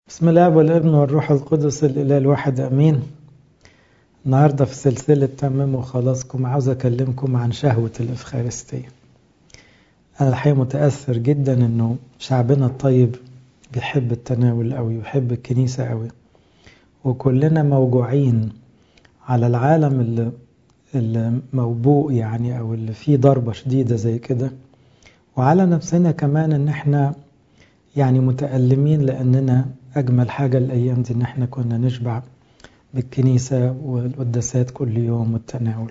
بسم الله والابن والروح القدس الإله الواحد أمين النهاردة في سلسلة تمموا خلاصكم عاوز أكلمكم عن شهوة الإفخارستية أنا الحقيقة متأثر جدا إنه شعبنا الطيب بيحب التناول أوي ويحب الكنيسة أوي وكلنا موجوعين على العالم اللي, اللي موبوء يعني أو اللي فيه ضربة شديدة زي كده وعلى نفسنا كمان إن إحنا يعني متألمين لأننا أجمل حاجة الأيام دي إن إحنا كنا نشبع بالكنيسة والقداسات كل يوم والتناول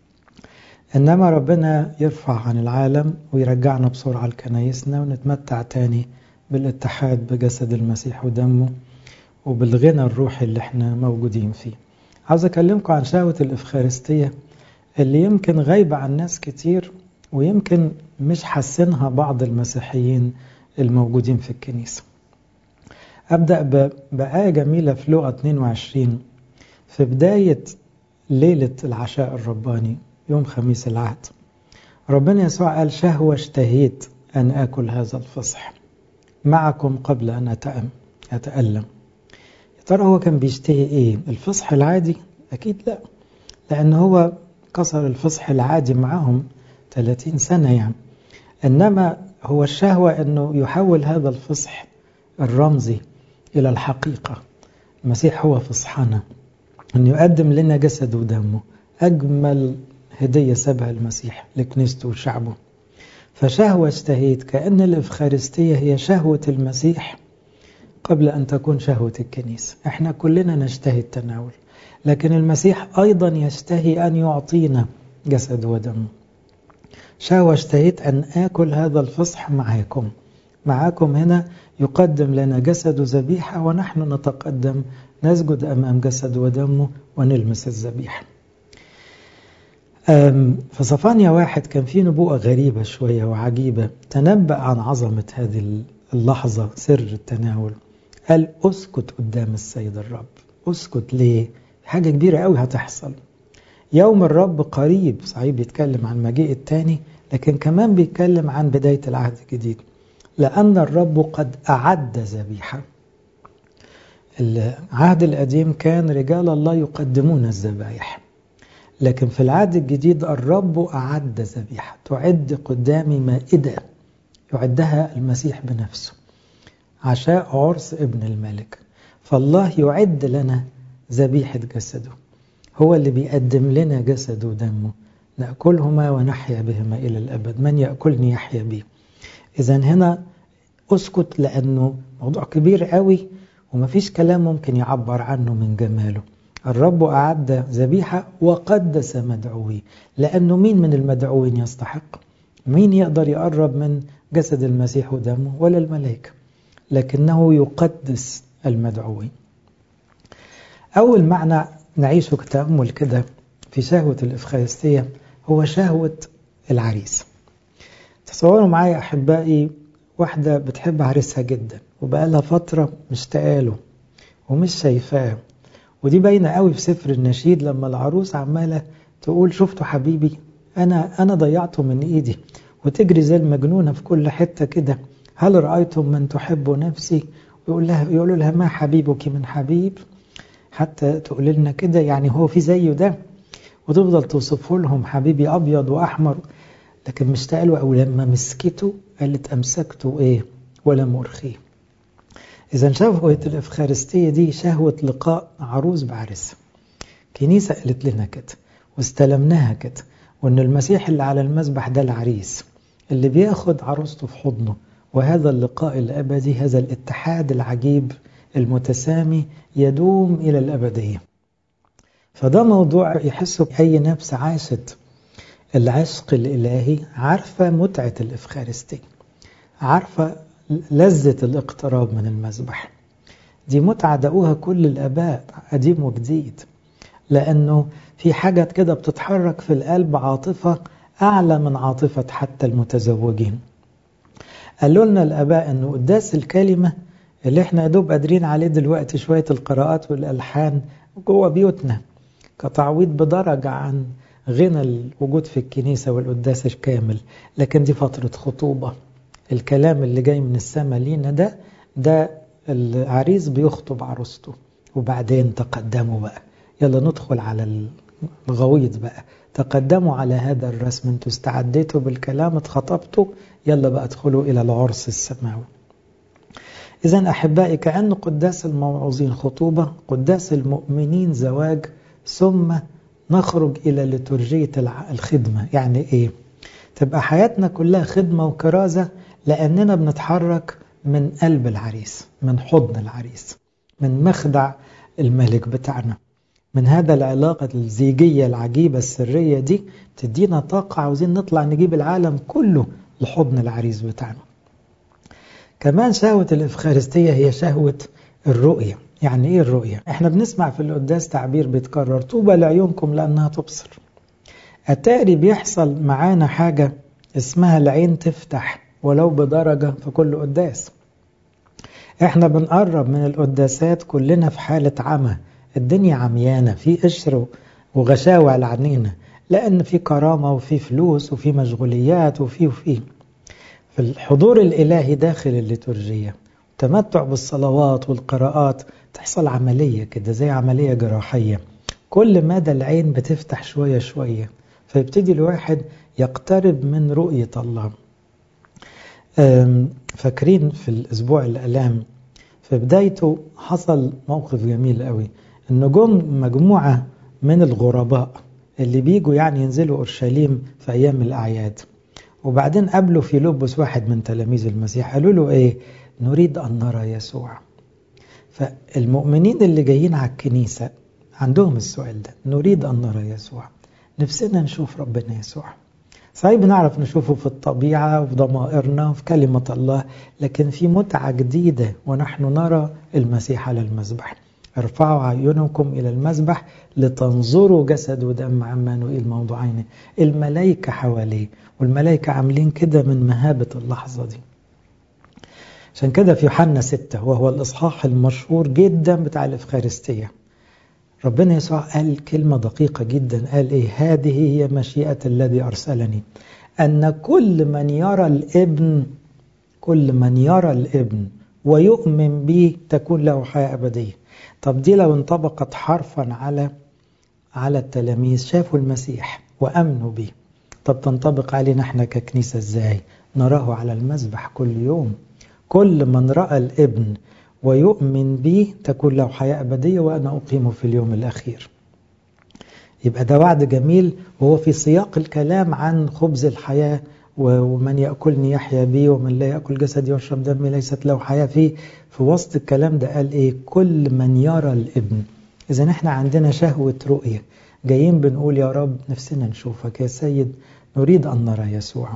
إنما ربنا يرفع عن العالم ويرجعنا بسرعة لكنايسنا ونتمتع تاني بالاتحاد بجسد المسيح ودمه وبالغنى الروحي اللي احنا موجودين فيه عاوز أكلمكم عن شهوة الإفخارستية اللي يمكن غايبة عن ناس كتير ويمكن مش حاسينها بعض المسيحيين الموجودين في الكنيسة أبدأ بآية جميلة في لقى 22 في بداية ليلة العشاء الرباني يوم خميس العهد ربنا يسوع قال شهوة اشتهيت أن آكل هذا الفصح معكم قبل أن أتأم أتألم يا ترى هو كان بيشتهي إيه الفصح العادي أكيد لا لأن هو كسر الفصح العادي معهم 30 سنة يعني إنما هو الشهوة أنه يحول هذا الفصح الرمزي إلى الحقيقة المسيح هو فصحنا أن يقدم لنا جسد ودمه أجمل هدية سبها المسيح لكنيسته وشعبه فشهوة اشتهيت كأن الإفخارستية هي شهوة المسيح قبل أن تكون شهوة الكنيسة احنا كلنا نشتهي التناول لكن المسيح أيضا يشتهي أن يعطينا جسد ودمه شهوة اشتهيت أن آكل هذا الفصح معاكم معاكم هنا يقدم لنا جسد ذبيحة ونحن نتقدم نسجد أمام جسد ودمه ونلمس الذبيحة في صفانيا واحد كان في نبوءة غريبة شوية وعجيبة تنبأ عن عظمة هذه اللحظة سر التناول قال اسكت قدام السيد الرب اسكت ليه حاجة كبيرة قوي هتحصل يوم الرب قريب صحيح بيتكلم عن مجيء التاني لكن كمان بيتكلم عن بداية العهد الجديد لأن الرب قد أعد ذبيحة العهد القديم كان رجال الله يقدمون الذبائح لكن في العهد الجديد الرب أعد ذبيحة تعد قدامي مائدة يعدها المسيح بنفسه عشاء عرس ابن الملك فالله يعد لنا ذبيحة جسده هو اللي بيقدم لنا جسده ودمه نأكلهما ونحيا بهما إلى الأبد من يأكلني يحيا بي إذا هنا أسكت لأنه موضوع كبير قوي ومفيش كلام ممكن يعبر عنه من جماله الرب أعد ذبيحة وقدس مدعوي لأنه مين من المدعوين يستحق مين يقدر يقرب من جسد المسيح ودمه ولا الملائكة لكنه يقدس المدعوين أول معنى نعيشه كتأمل كده في شهوة الإفخارستية هو شهوة العريس تصوروا معايا أحبائي واحدة بتحب عريسها جدا وبقالها فترة مشتاقة له ومش شايفاه ودي باينة قوي في سفر النشيد لما العروس عمالة تقول شفتوا حبيبي أنا أنا ضيعته من إيدي وتجري زي المجنونة في كل حتة كده هل رأيتم من تحب نفسي ويقول لها يقولوا لها ما حبيبك من حبيب حتى تقول لنا كده يعني هو في زيه ده وتفضل توصفه لهم حبيبي أبيض وأحمر لكن مشتاق له أو لما مسكته قالت أمسكته إيه ولم أرخيه إذا شهوة الإفخارستية دي شهوة لقاء عروس بعرسها كنيسة قالت لنا كده واستلمناها كده وإن المسيح اللي على المسبح ده العريس اللي بياخد عروسته في حضنه وهذا اللقاء الأبدي هذا الاتحاد العجيب المتسامي يدوم إلى الأبدية فده موضوع يحسه أي نفس عاشت العشق الإلهي عارفة متعة الإفخارستية عارفة لذة الاقتراب من المذبح دي متعة دقوها كل الآباء قديم وجديد لأنه في حاجة كده بتتحرك في القلب عاطفة أعلى من عاطفة حتى المتزوجين قالوا لنا الآباء أنه قداس الكلمة اللي احنا دوب قادرين عليه دلوقتي شوية القراءات والألحان جوه بيوتنا كتعويض بدرجة عن غنى الوجود في الكنيسة والقداس الكامل لكن دي فترة خطوبة الكلام اللي جاي من السماء لينا ده ده العريس بيخطب عروسته وبعدين تقدموا بقى يلا ندخل على الغويط بقى تقدموا على هذا الرسم انتوا استعديتوا بالكلام اتخطبتوا يلا بقى ادخلوا إلى العرس السماوي إذا أحبائي كأن قداس الموعوظين خطوبة قداس المؤمنين زواج ثم نخرج إلى لترجية الخدمة يعني إيه؟ تبقى حياتنا كلها خدمة وكرازة لأننا بنتحرك من قلب العريس من حضن العريس من مخدع الملك بتاعنا من هذا العلاقة الزيجية العجيبة السرية دي تدينا طاقة عاوزين نطلع نجيب العالم كله لحضن العريس بتاعنا كمان شهوة الإفخارستية هي شهوة الرؤية يعني إيه الرؤية؟ إحنا بنسمع في القداس تعبير بيتكرر طوبى لعيونكم لأنها تبصر أتاري بيحصل معانا حاجة اسمها العين تفتح ولو بدرجة في كل قداس احنا بنقرب من القداسات كلنا في حالة عمى الدنيا عميانة في قشر وغشاوة على عينينا لأن في كرامة وفي فلوس وفي مشغوليات وفي وفي في الحضور الإلهي داخل الليتورجية تمتع بالصلوات والقراءات تحصل عملية كده زي عملية جراحية كل مدى العين بتفتح شوية شوية فيبتدي الواحد يقترب من رؤية الله فاكرين في الأسبوع الألام في بدايته حصل موقف جميل قوي إنه جم مجموعة من الغرباء اللي بيجوا يعني ينزلوا أورشليم في أيام الأعياد وبعدين قابلوا في لبس واحد من تلاميذ المسيح قالوا له إيه نريد أن نرى يسوع فالمؤمنين اللي جايين على الكنيسة عندهم السؤال ده نريد أن نرى يسوع نفسنا نشوف ربنا يسوع صحيح بنعرف نشوفه في الطبيعة وفي ضمائرنا وفي كلمة الله لكن في متعة جديدة ونحن نرى المسيح على المذبح ارفعوا عيونكم إلى المذبح لتنظروا جسد ودم عمانوئيل موضوعين الملائكة حواليه والملائكة عاملين كده من مهابة اللحظة دي عشان كده في يوحنا 6 وهو الإصحاح المشهور جدا بتاع الإفخارستية ربنا يسوع قال كلمة دقيقة جدا قال إيه هذه هي مشيئة الذي أرسلني أن كل من يرى الابن كل من يرى الابن ويؤمن به تكون له حياة أبدية طب دي لو انطبقت حرفا على على التلاميذ شافوا المسيح وأمنوا به طب تنطبق علينا احنا ككنيسة ازاي نراه على المذبح كل يوم كل من رأى الابن ويؤمن بي تكون له حياة أبدية وأنا أقيمه في اليوم الأخير يبقى ده وعد جميل وهو في سياق الكلام عن خبز الحياة ومن يأكلني يحيا بي ومن لا يأكل جسدي ويشرب دمي ليست له حياة فيه في وسط الكلام ده قال إيه كل من يرى الابن إذا احنا عندنا شهوة رؤية جايين بنقول يا رب نفسنا نشوفك يا سيد نريد أن نرى يسوع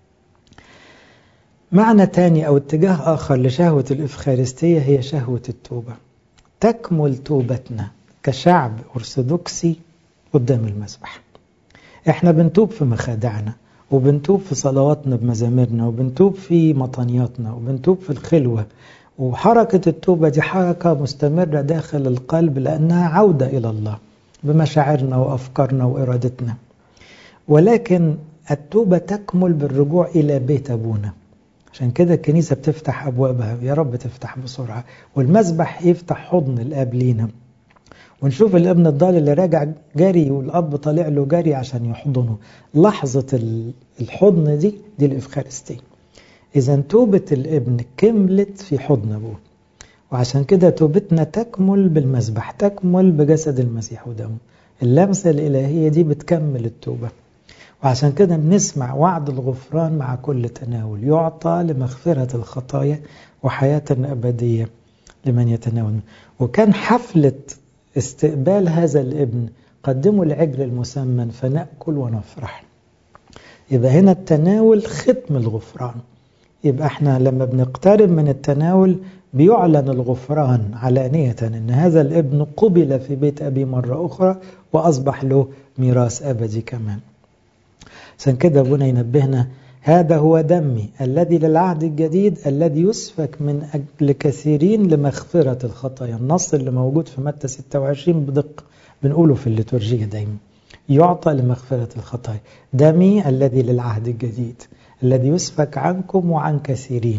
معنى تاني أو اتجاه آخر لشهوة الإفخارستية هي شهوة التوبة تكمل توبتنا كشعب أرثوذكسي قدام المسبح احنا بنتوب في مخادعنا وبنتوب في صلواتنا بمزاميرنا وبنتوب في مطانياتنا وبنتوب في الخلوة وحركة التوبة دي حركة مستمرة داخل القلب لأنها عودة إلى الله بمشاعرنا وأفكارنا وإرادتنا ولكن التوبة تكمل بالرجوع إلى بيت أبونا عشان كده الكنيسة بتفتح أبوابها يا رب تفتح بسرعة والمسبح يفتح حضن الآب لينا ونشوف الابن الضال اللي راجع جري والأب طالع له جري عشان يحضنه لحظة الحضن دي دي الإفخارستية إذا توبة الابن كملت في حضن أبوه وعشان كده توبتنا تكمل بالمسبح تكمل بجسد المسيح ودمه اللمسة الإلهية دي بتكمل التوبة وعشان كده بنسمع وعد الغفران مع كل تناول يعطى لمغفرة الخطايا وحياة أبدية لمن يتناول وكان حفلة استقبال هذا الابن قدموا العجل المسمن فنأكل ونفرح يبقى هنا التناول ختم الغفران يبقى احنا لما بنقترب من التناول بيعلن الغفران علانية ان هذا الابن قبل في بيت ابي مرة اخرى واصبح له ميراث ابدي كمان عشان كده ابونا ينبهنا هذا هو دمي الذي للعهد الجديد الذي يسفك من أجل كثيرين لمغفرة الخطايا النص اللي موجود في متى 26 بدقة بنقوله في الليتورجية دايما يعطى لمغفرة الخطايا دمي الذي للعهد الجديد الذي يسفك عنكم وعن كثيرين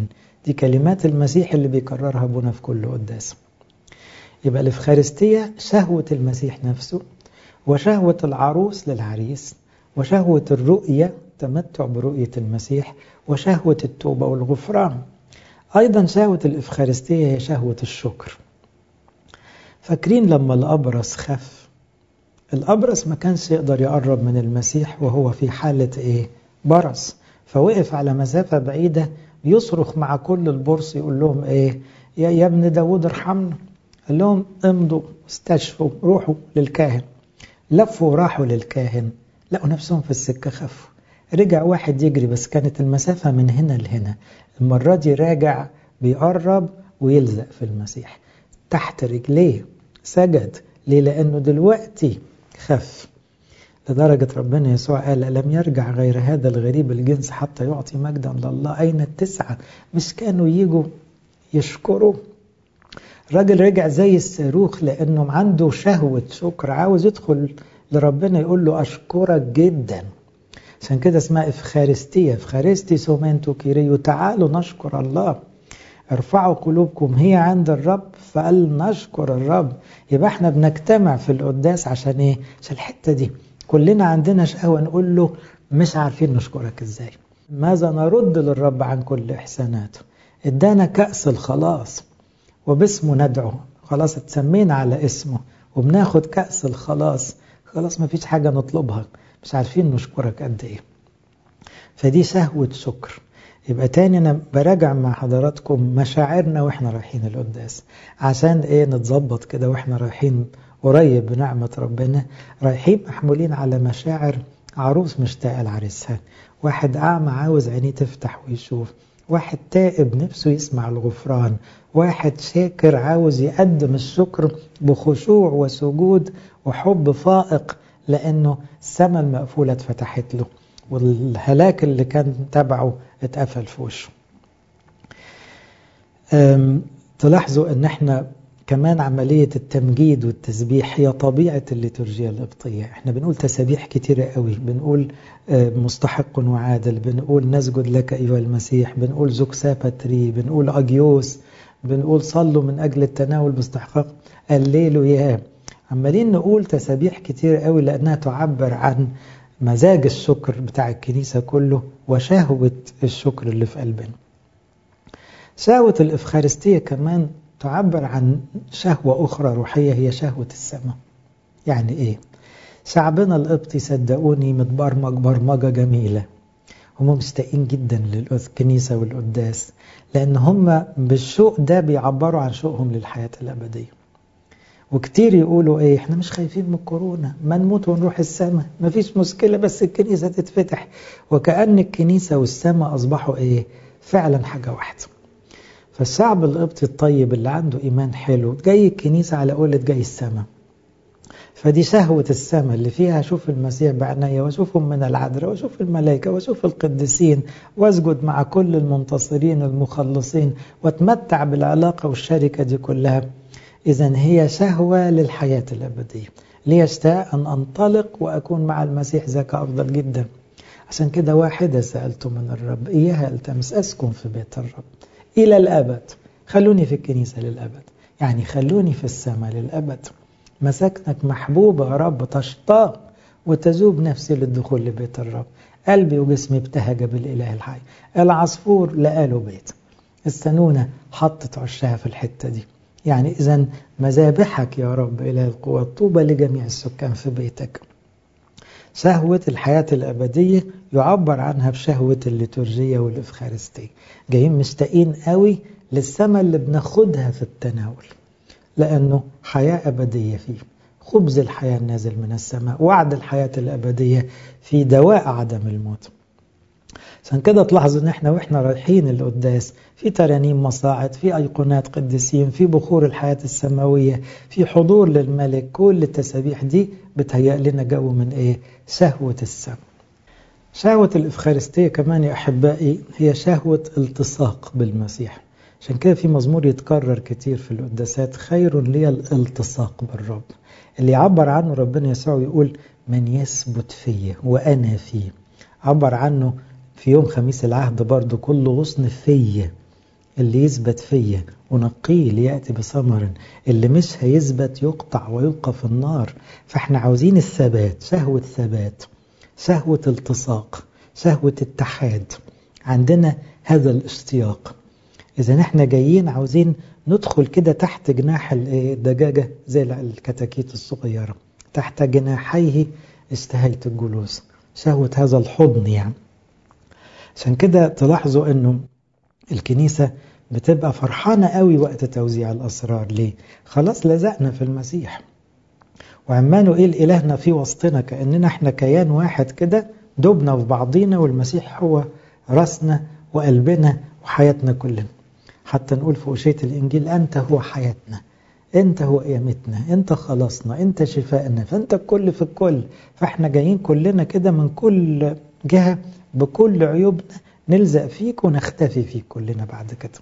دي كلمات المسيح اللي بيكررها ابونا في كل قداس يبقى الإفخارستية شهوة المسيح نفسه وشهوة العروس للعريس وشهوة الرؤية تمتع برؤية المسيح وشهوة التوبة والغفران أيضا شهوة الإفخارستية هي شهوة الشكر فاكرين لما الأبرص خف الأبرص ما كانش يقدر يقرب من المسيح وهو في حالة إيه؟ برص فوقف على مسافة بعيدة يصرخ مع كل البرص يقول لهم إيه يا, يا ابن داود ارحمنا قال لهم امضوا استشفوا روحوا للكاهن لفوا وراحوا للكاهن لقوا نفسهم في السكة خفوا رجع واحد يجري بس كانت المسافة من هنا لهنا المرة دي راجع بيقرب ويلزق في المسيح تحت رجليه سجد ليه لأنه دلوقتي خف لدرجة ربنا يسوع قال لم يرجع غير هذا الغريب الجنس حتى يعطي مجدا لله أين التسعة مش كانوا يجوا يشكروا الراجل رجع زي الصاروخ لأنه عنده شهوة شكر عاوز يدخل لربنا يقول له أشكرك جدا عشان كده اسمها إفخارستية إفخارستي سومنتو كيريو تعالوا نشكر الله ارفعوا قلوبكم هي عند الرب فقال نشكر الرب يبقى احنا بنجتمع في القداس عشان ايه عشان الحتة دي كلنا عندنا شهوة نقول له مش عارفين نشكرك ازاي ماذا نرد للرب عن كل إحساناته ادانا كأس الخلاص وباسمه ندعو خلاص اتسمينا على اسمه وبناخد كأس الخلاص خلاص ما فيش حاجة نطلبها مش عارفين نشكرك قد ايه فدي شهوة شكر يبقى تاني انا براجع مع حضراتكم مشاعرنا واحنا رايحين القداس عشان ايه نتظبط كده واحنا رايحين قريب بنعمة ربنا رايحين محمولين على مشاعر عروس مشتاقة لعريسها واحد أعمى عاوز عينيه تفتح ويشوف واحد تائب نفسه يسمع الغفران واحد شاكر عاوز يقدم الشكر بخشوع وسجود وحب فائق لأنه السماء المقفولة اتفتحت له والهلاك اللي كان تبعه اتقفل في وشه تلاحظوا ان احنا كمان عملية التمجيد والتسبيح هي طبيعة الليتورجية القبطية احنا بنقول تسابيح كتيرة قوي بنقول مستحق وعادل بنقول نسجد لك أيها المسيح بنقول زوكسا باتري بنقول أجيوس بنقول صلوا من أجل التناول باستحقاق الليل يا عمالين نقول تسابيح كتير قوي لأنها تعبر عن مزاج الشكر بتاع الكنيسة كله وشهوة الشكر اللي في قلبنا شهوة الإفخارستية كمان تعبر عن شهوة أخرى روحية هي شهوة السماء يعني إيه؟ شعبنا القبطي صدقوني متبرمج برمجة جميلة هم مشتاقين جدا للكنيسة والقداس لأن هم بالشوق ده بيعبروا عن شوقهم للحياة الأبدية وكتير يقولوا ايه احنا مش خايفين من الكورونا ما نموت ونروح السماء ما فيش مشكلة بس الكنيسة تتفتح وكأن الكنيسة والسماء أصبحوا ايه فعلا حاجة واحدة فالشعب القبطي الطيب اللي عنده إيمان حلو جاي الكنيسة على قولة جاي السماء فدي شهوة السماء اللي فيها أشوف المسيح بعناية وأشوفهم من العذراء وأشوف الملائكة وأشوف القديسين وأسجد مع كل المنتصرين المخلصين وأتمتع بالعلاقة والشركة دي كلها إذا هي شهوة للحياة الأبدية ليشتاق أن أنطلق وأكون مع المسيح ذاك أفضل جدا عشان كده واحدة سألت من الرب إياها التمس أسكن في بيت الرب إلى الأبد خلوني في الكنيسة للأبد يعني خلوني في السماء للأبد مساكنك محبوبة يا رب تشتاق وتذوب نفسي للدخول لبيت الرب قلبي وجسمي ابتهج بالإله الحي العصفور لقاله بيت السنونة حطت عشها في الحتة دي يعني إذا مذابحك يا رب إله القوة طوبى لجميع السكان في بيتك شهوة الحياة الأبدية يعبر عنها بشهوة الليتورجية والإفخارستية جايين مشتاقين قوي للسماء اللي بناخدها في التناول لأنه حياة أبدية فيه خبز الحياة النازل من السماء وعد الحياة الأبدية في دواء عدم الموت عشان كده تلاحظوا ان احنا واحنا رايحين القداس في ترانيم مصاعد في ايقونات قديسين في بخور الحياة السماوية في حضور للملك كل التسابيح دي بتهيأ لنا جو من ايه شهوة السماء شهوة الإفخارستية كمان يا أحبائي هي شهوة التصاق بالمسيح عشان كده في مزمور يتكرر كتير في القداسات خير لي الالتصاق بالرب اللي يعبر عنه ربنا يسوع يقول من يثبت فيه وأنا فيه عبر عنه في يوم خميس العهد برضه كل غصن فيا اللي يثبت فيا ونقيه ليأتي بثمر اللي مش هيثبت يقطع ويلقى في النار فاحنا عاوزين الثبات شهوة ثبات شهوة التصاق شهوة اتحاد عندنا هذا الاشتياق إذا احنا جايين عاوزين ندخل كده تحت جناح الدجاجة زي الكتاكيت الصغيرة تحت جناحيه اشتهيت الجلوس شهوة هذا الحضن يعني عشان كده تلاحظوا انه الكنيسة بتبقى فرحانة قوي وقت توزيع الأسرار ليه؟ خلاص لزقنا في المسيح وعمانه إيه إلهنا في وسطنا كأننا احنا كيان واحد كده دبنا في بعضينا والمسيح هو راسنا وقلبنا وحياتنا كلنا حتى نقول في أشية الإنجيل أنت هو حياتنا أنت هو قيامتنا أنت خلاصنا أنت شفائنا فأنت الكل في الكل فإحنا جايين كلنا كده من كل جهة بكل عيوبنا نلزق فيك ونختفي فيك كلنا بعد كده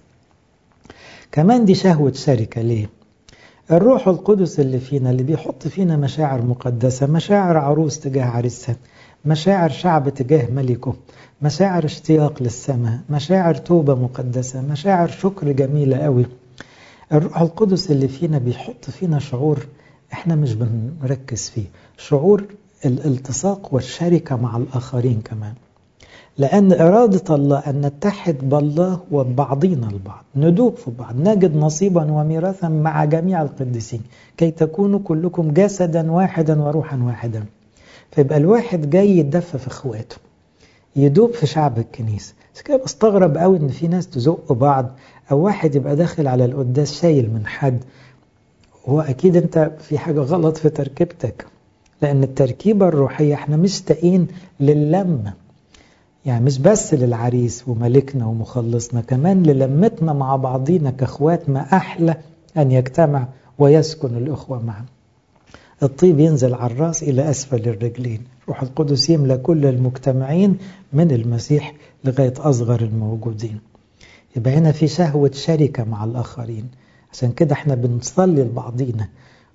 كمان دي شهوة شركة ليه الروح القدس اللي فينا اللي بيحط فينا مشاعر مقدسة مشاعر عروس تجاه عريسها مشاعر شعب تجاه ملكه مشاعر اشتياق للسماء مشاعر توبة مقدسة مشاعر شكر جميلة قوي الروح القدس اللي فينا بيحط فينا شعور احنا مش بنركز فيه شعور الالتصاق والشركة مع الآخرين كمان لأن إرادة الله أن نتحد بالله وبعضنا البعض ندوب في بعض نجد نصيبا وميراثا مع جميع القديسين كي تكونوا كلكم جسدا واحدا وروحا واحدا فيبقى الواحد جاي يتدفى في اخواته يدوب في شعب الكنيسة بس كده بستغرب قوي ان في ناس تزق بعض او واحد يبقى داخل على القداس شايل من حد هو اكيد انت في حاجة غلط في تركيبتك لان التركيبة الروحية احنا مشتاقين للمة يعني مش بس للعريس وملكنا ومخلصنا كمان للمتنا مع بعضينا كاخوات ما احلى ان يجتمع ويسكن الاخوة معا الطيب ينزل على الراس الى اسفل الرجلين روح القدس يملى كل المجتمعين من المسيح لغاية أصغر الموجودين يبقى هنا في شهوة شركة مع الآخرين عشان كده احنا بنصلي لبعضينا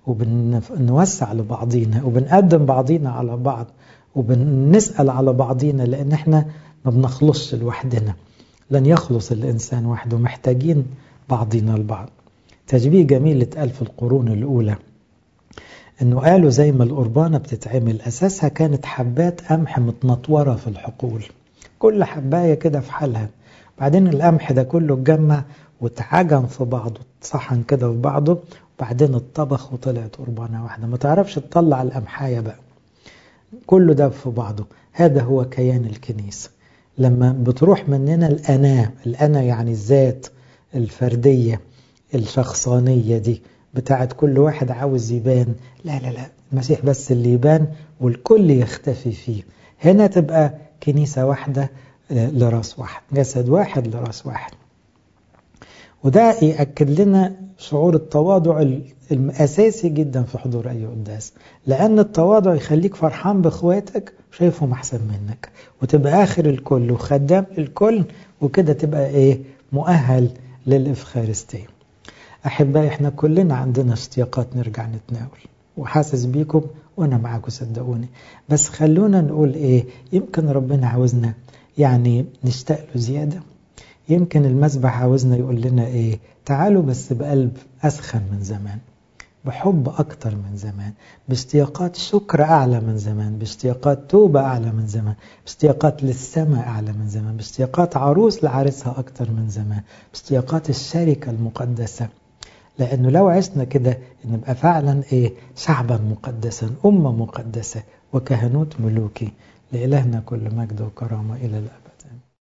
وبنوسع لبعضينا وبنقدم بعضينا على بعض وبنسأل على بعضينا لأن احنا ما بنخلصش لوحدنا لن يخلص الإنسان وحده محتاجين بعضنا البعض تشبيه جميل اتقال في القرون الأولى انه قالوا زي ما القربانه بتتعمل اساسها كانت حبات قمح متنطوره في الحقول كل حبايه كده في حالها بعدين القمح ده كله اتجمع واتعجن في بعضه اتصحن كده في بعضه وبعدين اتطبخ وطلعت قربانه واحده ما تعرفش تطلع القمحايه بقى كله ده في بعضه هذا هو كيان الكنيسه لما بتروح مننا الانا الانا يعني الذات الفرديه الشخصانيه دي بتاعت كل واحد عاوز يبان لا لا لا المسيح بس اللي يبان والكل يختفي فيه هنا تبقى كنيسة واحدة لراس واحد جسد واحد لراس واحد وده يأكد لنا شعور التواضع الأساسي جدا في حضور أي قداس لأن التواضع يخليك فرحان بإخواتك وشايفهم أحسن منك وتبقى آخر الكل وخدام الكل وكده تبقى إيه مؤهل للإفخارستية أحبائي إحنا كلنا عندنا اشتياقات نرجع نتناول وحاسس بيكم وأنا معاكم صدقوني بس خلونا نقول إيه يمكن ربنا عاوزنا يعني نشتاق له زيادة يمكن المسبح عاوزنا يقول لنا إيه تعالوا بس بقلب أسخن من زمان بحب أكتر من زمان باشتياقات شكر أعلى من زمان باشتياقات توبة أعلى من زمان باشتياقات للسماء أعلى من زمان باشتياقات عروس لعريسها أكتر من زمان باشتياقات الشركة المقدسة لأنه لو عشنا كده نبقى فعلا إيه شعبا مقدسا أمة مقدسة وكهنوت ملوكي لإلهنا كل مجد وكرامة إلى الأبد